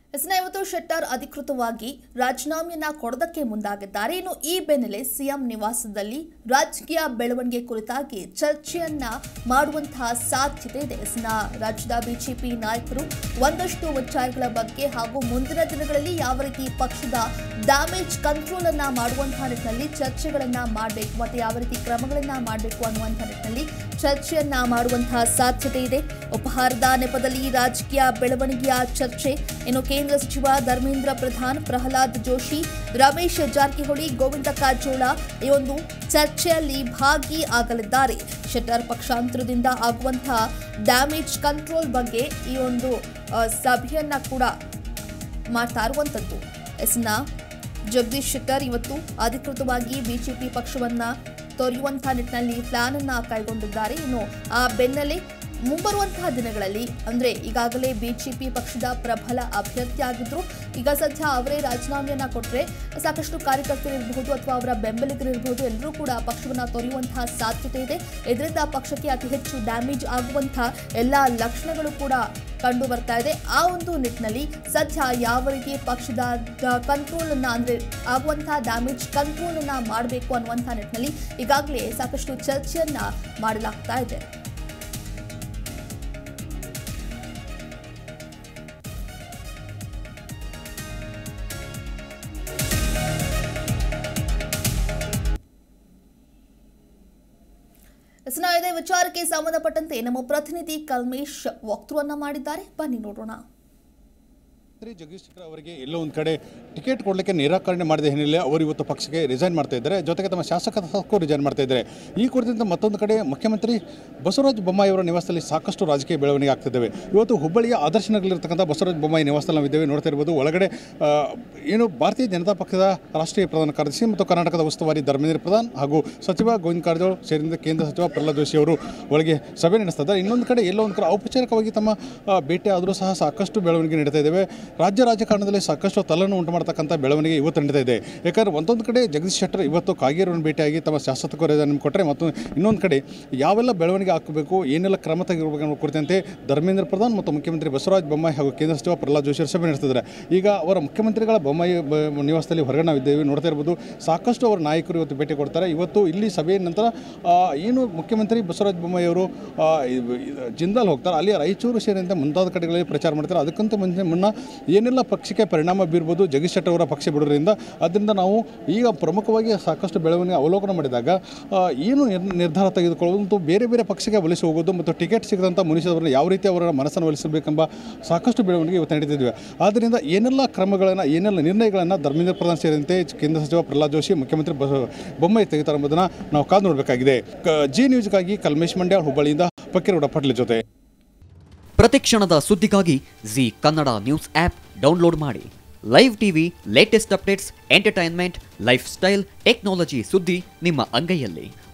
ಎಸ್ನ ಇವತ್ತು ಶೆಟ್ಟರ್ ಅಧಿಕೃತವಾಗಿ ರಾಜೀನಾಮೆಯನ್ನ ಕೊಡೋದಕ್ಕೆ ಮುಂದಾಗಿದ್ದಾರೆ ಇನ್ನು ಈ ಬೆನ್ನಲ್ಲೇ ಸಿಎಂ ನಿವಾಸದಲ್ಲಿ ರಾಜಕೀಯ ಬೆಳವಣಿಗೆ ಕುರಿತಾಗಿ ಚರ್ಚೆಯನ್ನ ಮಾಡುವಂತಹ ಸಾಧ್ಯತೆ ಇದೆ ಎಸ್ನ ರಾಜ್ಯದ ಬಿಜೆಪಿ ನಾಯಕರು ಒಂದಷ್ಟು ವಿಚಾರಗಳ ಬಗ್ಗೆ ಹಾಗೂ ಮುಂದಿನ ದಿನಗಳಲ್ಲಿ ಯಾವ ರೀತಿ ಪಕ್ಷದ ಡ್ಯಾಮೇಜ್ ಕಂಟ್ರೋಲ್ ಅನ್ನ ಮಾಡುವಂತಹ ನಿಟ್ಟಿನಲ್ಲಿ ಚರ್ಚೆಗಳನ್ನ ಮಾಡಬೇಕು ಮತ್ತೆ ಯಾವ ರೀತಿ ಕ್ರಮಗಳನ್ನ ಮಾಡಬೇಕು ಅನ್ನುವಂತಹ ನಿಟ್ಟಿನಲ್ಲಿ ಚರ್ಚೆಯನ್ನ ಮಾಡುವಂತಹ ಸಾಧ್ಯತೆ ಇದೆ ಉಪಹಾರದ ನೆಪದಲ್ಲಿ ರಾಜಕೀಯ ಬೆಳವಣಿಗೆಯ ಚರ್ಚೆ ಇನ್ನು ಕೇಂದ್ರ ಸಚಿವ ಧರ್ಮೇಂದ್ರ ಪ್ರಧಾನ್ ಪ್ರಹ್ಲಾದ್ ಜೋಶಿ ರಮೇಶ್ ಜಾರಕಿಹೊಳಿ ಗೋವಿಂದ ಕಾರಜೋಳ ಈ ಒಂದು ಚರ್ಚೆಯಲ್ಲಿ ಭಾಗಿಯಾಗಲಿದ್ದಾರೆ ಶೆಟ್ಟರ್ ಪಕ್ಷಾಂತರದಿಂದ ಆಗುವಂತಹ ಡ್ಯಾಮೇಜ್ ಕಂಟ್ರೋಲ್ ಬಗ್ಗೆ ಈ ಒಂದು ಆ, ಸಭೆಯನ್ನ ಕೂಡ ಮಾಡ್ತಾ ಇರುವಂಥದ್ದು ಎಸ್ನ ಜಗದೀಶ್ ಶೆಟ್ಟರ್ ಇವತ್ತು ಅಧಿಕೃತವಾಗಿ ಬಿಜೆಪಿ ಪಕ್ಷವನ್ನ ತೊರೆಯುವಂತಹ ನಿಟ್ಟಿನಲ್ಲಿ ಪ್ಲಾನ್ ಅನ್ನ ಕೈಗೊಂಡಿದ್ದಾರೆ ಇನ್ನು ಆ ಬೆನ್ನಲ್ಲೇ ಮುಂಬರುವಂತಹ ದಿನಗಳಲ್ಲಿ ಅಂದ್ರೆ ಈಗಾಗಲೇ ಬಿಜೆಪಿ ಪಕ್ಷದ ಪ್ರಬಲ ಅಭ್ಯರ್ಥಿ ಆಗಿದ್ರು ಈಗ ಸದ್ಯ ಅವರೇ ರಾಜೀನಾಮೆಯನ್ನ ಕೊಟ್ಟರೆ ಸಾಕಷ್ಟು ಕಾರ್ಯಕರ್ತರಿರಬಹುದು ಅಥವಾ ಅವರ ಬೆಂಬಲಿಗರಿರಬಹುದು ಎಲ್ಲರೂ ಕೂಡ ಪಕ್ಷವನ್ನ ತೊರೆಯುವಂತಹ ಸಾಧ್ಯತೆ ಇದೆ ಇದರಿಂದ ಪಕ್ಷಕ್ಕೆ ಅತಿ ಹೆಚ್ಚು ಡ್ಯಾಮೇಜ್ ಆಗುವಂತಹ ಎಲ್ಲ ಲಕ್ಷಣಗಳು ಕೂಡ ಕಂಡು ಬರ್ತಾ ಇದೆ ಆ ಒಂದು ನಿಟ್ಟಿನಲ್ಲಿ ಸದ್ಯ ಯಾವ ರೀತಿ ಪಕ್ಷದ ಕಂಟ್ರೋಲ್ ಅನ್ನ ಅಂದ್ರೆ ಆಗುವಂತಹ ಡ್ಯಾಮೇಜ್ ಕಂಟ್ರೋಲ್ ಅನ್ನ ಮಾಡಬೇಕು ಅನ್ನುವಂತಹ ನಿಟ್ಟಿನಲ್ಲಿ ಈಗಾಗಲೇ ಸಾಕಷ್ಟು ಚರ್ಚೆಯನ್ನ ಮಾಡಲಾಗ್ತಾ ಇದೆ ಎಸ್ನ ಇದೇ ವಿಚಾರಕ್ಕೆ ಸಂಬಂಧಪಟ್ಟಂತೆ ನಮ್ಮ ಪ್ರತಿನಿಧಿ ಕಲ್ಮೇಶ್ ವಾಕ್ಥ್ರೂ ಮಾಡಿದ್ದಾರೆ ಬನ್ನಿ ನೋಡೋಣ ಮಂತ್ರಿ ಜಗದೀಶ್ ಶೆಟ್ಟರ್ ಅವರಿಗೆ ಎಲ್ಲೋ ಒಂದು ಕಡೆ ಟಿಕೆಟ್ ಕೊಡಲಿಕ್ಕೆ ನಿರಾಕರಣೆ ಮಾಡಿದ ಹಿನ್ನೆಲೆ ಅವರು ಇವತ್ತು ಪಕ್ಷಕ್ಕೆ ರಿಸೈನ್ ಮಾಡ್ತಾ ಇದ್ದಾರೆ ಜೊತೆಗೆ ತಮ್ಮ ಶಾಸಕ ಸ್ಥಾನಕ್ಕೂ ರಿಸೈನ್ ಮಾಡ್ತಾ ಇದ್ದಾರೆ ಈ ಕುರಿತಂತೆ ಮತ್ತೊಂದು ಕಡೆ ಮುಖ್ಯಮಂತ್ರಿ ಬಸವರಾಜ ಬೊಮ್ಮಾಯಿ ಅವರ ನಿವಾಸದಲ್ಲಿ ಸಾಕಷ್ಟು ರಾಜಕೀಯ ಬೆಳವಣಿಗೆ ಆಗ್ತಿದ್ದಾವೆ ಇವತ್ತು ಹುಬ್ಬಳ್ಳಿಯ ಆದರ್ಶನಗರಲ್ಲಿರ್ತಕ್ಕಂಥ ಬಸವರಾಜ ಬೊಮ್ಮಾಯಿ ನಿವಾಸದಲ್ಲಿ ನಾವಿದ್ದೇವೆ ನೋಡ್ತಾ ಇರ್ಬೋದು ಒಳಗಡೆ ಆ, ಏನು ಭಾರತೀಯ ಜನತಾ ಪಕ್ಷದ ರಾಷ್ಟ್ರೀಯ ಪ್ರಧಾನ ಕಾರ್ಯದರ್ಶಿ ಮತ್ತು ಕರ್ನಾಟಕದ ಉಸ್ತುವಾರಿ ಧರ್ಮೇಂದ್ರ ಪ್ರಧಾನ್ ಹಾಗೂ ಸಚಿವ ಗೋವಿಂದ ಕಾರಜೋಳ ಸೇರಿದಂತೆ ಕೇಂದ್ರ ಸಚಿವ ಪ್ರಹ್ಲಾದ್ ಜೋಶಿ ಅವರು ಒಳಗೆ ಸಭೆ ನಡೆಸ್ತಾ ಇದ್ದಾರೆ ಇನ್ನೊಂದು ಕಡೆ ಎಲ್ಲೋ ಒಂದು ಕಡೆ ಔಪಚಾರಿಕವಾಗಿ ತಮ್ಮ ಆ, ಭೇಟಿ ಆದರೂ ಸಹ ಸಾಕಷ್ಟು ಬೆಳವಣಿಗೆ ನಡೀತಾ ಇದ್ದಾವೆ ರಾಜ್ಯ ರಾಜಕಾರಣದಲ್ಲಿ ಸಾಕಷ್ಟು ತಲೆಯನ್ನು ಉಂಟು ಮಾಡ್ತಕ್ಕಂಥ ಬೆಳವಣಿಗೆ ಇವತ್ತು ನಡೀತಾ ಇದೆ ಯಾಕಂದರೆ ಒಂದೊಂದು ಕಡೆ ಜಗದೀಶ್ ಶೆಟ್ಟರ್ ಇವತ್ತು ಕಾಗೇರವನ್ನು ಭೇಟಿಯಾಗಿ ತಮ್ಮ ಶಾಸಕ ರಜಾನೆ ಕೊಟ್ಟರೆ ಮತ್ತು ಇನ್ನೊಂದು ಕಡೆ ಯಾವೆಲ್ಲ ಬೆಳವಣಿಗೆ ಹಾಕಬೇಕು ಏನೆಲ್ಲ ಕ್ರಮ ತೆಗೆದುಬೇಕು ಅನ್ನೋ ಕುರಿತಂತೆ ಧರ್ಮೇಂದ್ರ ಪ್ರಧಾನ್ ಮತ್ತು ಮುಖ್ಯಮಂತ್ರಿ ಬಸವರಾಜ ಬೊಮ್ಮಾಯಿ ಹಾಗೂ ಕೇಂದ್ರ ಸಚಿವ ಪ್ರಹ್ಲಾದ್ ಜೋಶಿ ಅವರು ಸಭೆ ನಡೆಸ್ತಿದ್ದಾರೆ ಈಗ ಅವರ ಮುಖ್ಯಮಂತ್ರಿಗಳ ಬೊಮ್ಮಾಯಿ ಬ- ನಿವಾಸದಲ್ಲಿ ಹೊರಗಡೆ ನಾವಿದ್ದೇವೆ ನೋಡ್ತಾ ಇರ್ಬೋದು ಸಾಕಷ್ಟು ಅವರ ನಾಯಕರು ಇವತ್ತು ಭೇಟಿ ಕೊಡ್ತಾರೆ ಇವತ್ತು ಇಲ್ಲಿ ಸಭೆಯ ನಂತರ ಆ, ಏನು ಮುಖ್ಯಮಂತ್ರಿ ಬಸವರಾಜ ಬೊಮ್ಮಾಯಿ ಅವರು ಆ, ಇದು- ಇದು ಜಿಂದಾಲ್ ಹೋಗ್ತಾರೆ ಅಲ್ಲಿ ರಾಯಚೂರು ಸೇರಿದಂತೆ ಮುಂತಾದ ಕಡೆಗಳಲ್ಲಿ ಪ್ರಚಾರ ಮಾಡ್ತಾರೆ ಅದಕ್ಕಂತ ಮುಂಚೆ ಮುನ್ನ ಏನೆಲ್ಲ ಪಕ್ಷಕ್ಕೆ ಪರಿಣಾಮ ಬೀರ್ಬೋದು ಜಗದೀಶ್ ಶೆಟ್ಟರ್ ಅವರ ಪಕ್ಷ ಬಿಡೋದ್ರಿಂದ ಅದರಿಂದ ನಾವು ಈಗ ಪ್ರಮುಖವಾಗಿ ಸಾಕಷ್ಟು ಬೆಳವಣಿಗೆ ಅವಲೋಕನ ಮಾಡಿದಾಗ ಆ, ಏನು ನಿರ್- ನಿರ್ಧಾರ ತೆಗೆದುಕೊಳ್ಳೋದು ಮತ್ತು ಬೇರೆ ಬೇರೆ ಪಕ್ಷಕ್ಕೆ ಒಲಿಸಿ ಹೋಗೋದು ಮತ್ತು ಟಿಕೆಟ್ ಸಿಗದಂಥ ಮನುಷ್ಯರನ್ನು ಯಾವ ರೀತಿ ಅವರ ಮನಸ್ಸನ್ನು ಒಲಿಸಬೇಕೆಂಬ ಸಾಕಷ್ಟು ಬೆಳವಣಿಗೆ ಇವತ್ತು ನಡೀತಿದ್ವಿ ಆದ್ದರಿಂದ ಏನೆಲ್ಲ ಕ್ರಮಗಳನ್ನು ಏನೆಲ್ಲ ನಿರ್ಣಯಗಳನ್ನು ಧರ್ಮೇಂದ್ರ ಪ್ರಧಾನ್ ಸೇರಿದಂತೆ ಕೇಂದ್ರ ಸಚಿವ ಪ್ರಹ್ಲಾದ್ ಜೋಶಿ ಮುಖ್ಯಮಂತ್ರಿ ಬಸ- ಬೊಮ್ಮಾಯಿ ತೆಗೆತಾರೆ ಎಂಬುದನ್ನು ನಾವು ಕಾದು ನೋಡಬೇಕಾಗಿದೆ ಕ- ಜಿ ನ್ಯೂಸ್ಗಾಗಿ ಕಲ್ಮೇಶ್ ಮಂಡ್ಯ ಹುಬ್ಬಳ್ಳಿಯಿಂದ ಫಕೀರಗೌಡ ಪಟ್ಲ ಜೊತೆ ಪ್ರತಿಕ್ಷಣದ ಸುದ್ದಿಗಾಗಿ Zee Kannada news app download ಮಾಡಿ live TV latest updates entertainment life style technology ಸುದ್ದಿ ನಿಮ್ಮ ಅಂಗೈಯಲ್ಲಿ